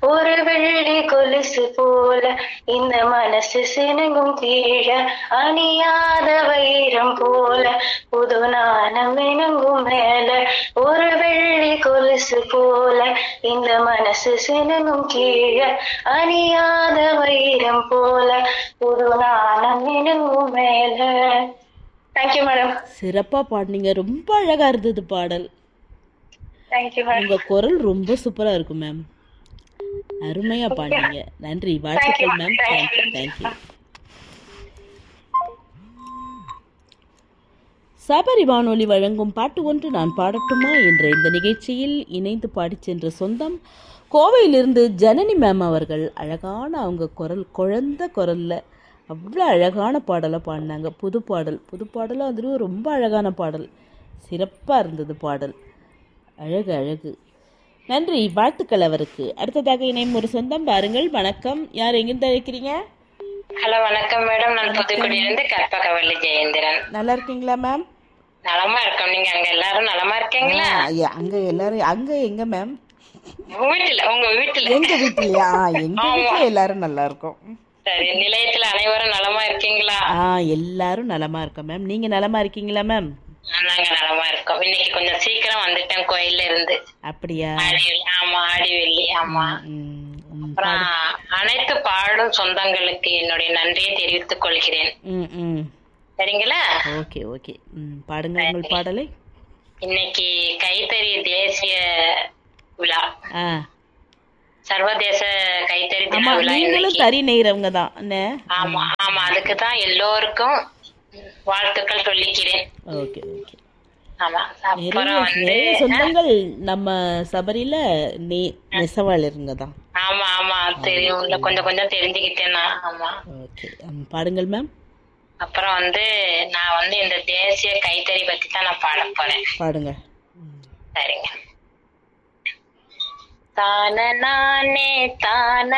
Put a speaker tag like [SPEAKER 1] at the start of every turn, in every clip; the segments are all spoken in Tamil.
[SPEAKER 1] ஒரு வெள்ளி கொலுசு போல இந்த மனசு சினுங்கும் கீழ அணியாத வைரம் போல புது நாணம் இணங்கும் மேல ஒரு வெள்ளி கொலுசு போல இந்த மனசு சினுங்கும் கீழ அணியாத வைரம் போல புது நாணம் இணங்கும் மேல தேங்க்யூ மேடம்
[SPEAKER 2] சிறப்பா பாடினீங்க ரொம்ப அழகா இருந்தது பாடல்
[SPEAKER 1] தேங்க்யூ மேடம்
[SPEAKER 2] உங்க குரல் ரொம்ப சூப்பரா இருக்கும் மேம் அருமையா பாடினீங்க நன்றி வாழ்த்துக்கள் மேம் தேங்க்யூ தேங்க்யூ சபரி வானொலி வழங்கும் பாட்டு ஒன்று நான் பாடட்டுமா என்ற இந்த நிகழ்ச்சியில் இணைந்து பாடிச் சென்ற சொந்தம் கோவையிலிருந்து ஜனனி மேம் அவர்கள் அழகான அவங்க குரல் குழந்த குரல்ல அவ்வளோ அழகான பாடலை பாடினாங்க புது பாடல் புது பாடலும் அதுவும் ரொம்ப அழகான பாடல் சிறப்பாக இருந்தது பாடல் அழகு அழகு நன்றி வாழ்த்துக்கள் அவருக்கு அடுத்ததாக இணையும் ஒரு சொந்தம் பாருங்கள் வணக்கம் யார் எங்கிருந்து அழைக்கிறீங்க
[SPEAKER 3] ஹலோ வணக்கம் மேடம் நான் புதுக்குடியிலிருந்து கற்பகவல்லி ஜெயேந்திரன்
[SPEAKER 2] நல்லா இருக்கீங்களா மேம்
[SPEAKER 3] நலமா இருக்கோம் நீங்க அங்க எல்லாரும் நலமா இருக்கீங்களா
[SPEAKER 2] அங்க எல்லாரும் அங்க எங்க மேம்
[SPEAKER 3] உங்க வீட்டுல உங்க வீட்டுல
[SPEAKER 2] எங்க வீட்லயா ஆ, எங்க வீட்ல எல்லாரும் நல்லா இருக்கோம்
[SPEAKER 3] சரி நிலையத்துல அனைவரும் நலமா இருக்கீங்களா
[SPEAKER 2] ஆ எல்லாரும் நலமா இருக்கோம் மேம் நீங்க நலமா இருக்கீங்களா மேம்
[SPEAKER 3] நாங்க நலமா இருக்கோம் இன்னைக்கு கொஞ்சம் சீக்கிரம் வந்துட்டேன் கோயில்ல இருந்து
[SPEAKER 2] அப்படியா
[SPEAKER 3] ஆடி வெள்ளி ஆமா ஆடி வெள்ளி ஆமா
[SPEAKER 2] ம், ம்,
[SPEAKER 3] அப்புறம் அனைத்து பாடும் சொந்தங்களுக்கு என்னுடைய நன்றியை தெரிவித்துக் கொள்கிறேன்
[SPEAKER 2] ம் ம்
[SPEAKER 3] சரிங்களா
[SPEAKER 2] ஓகே ஓகே ம் பாடுங்க உங்கள் பாடலை
[SPEAKER 3] இன்னைக்கு கைத்தறி தேசிய விழா
[SPEAKER 2] ஆ
[SPEAKER 3] சர்வதேச கைத்தறி தின
[SPEAKER 2] ஆமா
[SPEAKER 3] விழா
[SPEAKER 2] நீங்களும்
[SPEAKER 3] இன்னைக்கு
[SPEAKER 2] தறி நெய்றவங்க தான் என்ன
[SPEAKER 3] ஆமா ஆமா அதுக்கு தான் எல்லோருக்கும் வாழ்த்துக்கள் சொல்லிக்கிறேன்
[SPEAKER 2] ஓகே ஓகே
[SPEAKER 3] ஆமா
[SPEAKER 2] நிறைய
[SPEAKER 3] அப்புறம் வந்து
[SPEAKER 2] நிறைய சொந்தங்கள் நம்ம சபரியில நெ நெசவாளருங்க தான்
[SPEAKER 3] ஆமா ஆமா தெரியும் இல்ல கொஞ்சம் கொஞ்சம் தெரிஞ்சுக்கிட்டேன் நான் ஆமா
[SPEAKER 2] ஓகே ம், பாடுங்கள் மேம்
[SPEAKER 3] அப்புறம் வந்து நான் வந்து இந்த தேசிய கைத்தறி பத்தி தான் நான் பாட போறேன்
[SPEAKER 2] பாடுங்க
[SPEAKER 3] சரிங்க தான நானே தான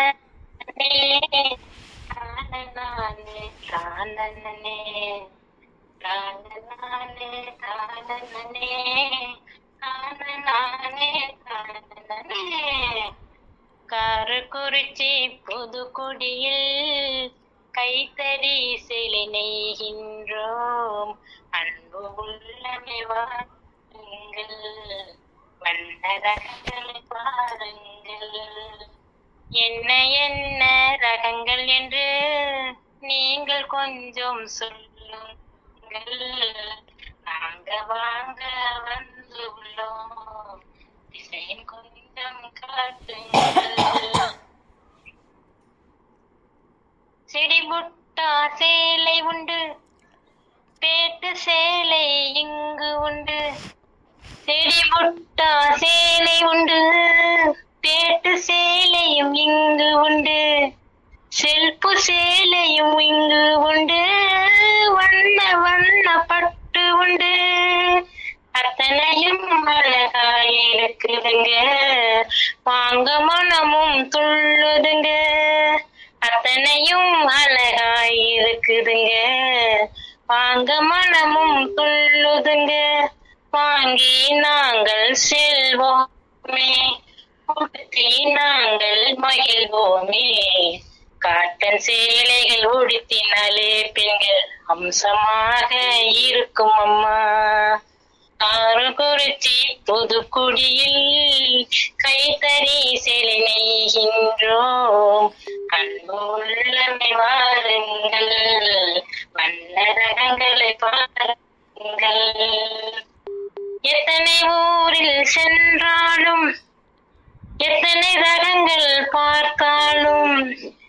[SPEAKER 3] தான நானே தானனே தான நானே தானனே தான நானே தானனே காரக்குறிச்சி புதுக்குடியில் கைத்தறி சிலை நெய்கின்றோம் அன்பு உள்ளமே வாருங்கள் வண்ண ரகங்களை பாருங்கள் என்ன என்ன ரகங்கள் என்று நீங்கள் கொஞ்சம் சொல்லுங்கள் நாங்க வாங்க வந்து உள்ளோம் டிசைன் கொஞ்சம் காட்டுங்கள் செடி புட்டா சேலை உண்டு பேட்டு சேலை இங்கு உண்டு செடி புட்டா சேலை உண்டு பேட்டு சேலையும் இங்கு உண்டு செல்பு சேலையும் இங்கு உண்டு வண்ண வண்ண பட்டு உண்டு அத்தனையும் அழகாய் இருக்குதுங்க வாங்க மனமும் துள்ளுதுங்க அத்தனையும் அழகாய் இருக்குதுங்க வாங்க மனமும் துள்ளுதுங்க வாங்கி நாங்கள் செல்வோமே உடுத்தி நாங்கள் மகிழ்வோமே காட்டன் சேலைகள் உடுத்தினாலே பெண்கள் அம்சமாக இருக்கும் அம்மா காரக்குறிச்சி புதுக்குடியில் கைத்தறி சேலை நெய்கின்றோம் அன்பு உள்ளமை வாருங்கள் வண்ண ரகங்களை பாருங்கள் எத்தனை ஊரில் சென்றாலும் எத்தனை ரகங்கள் பார்த்தாலும்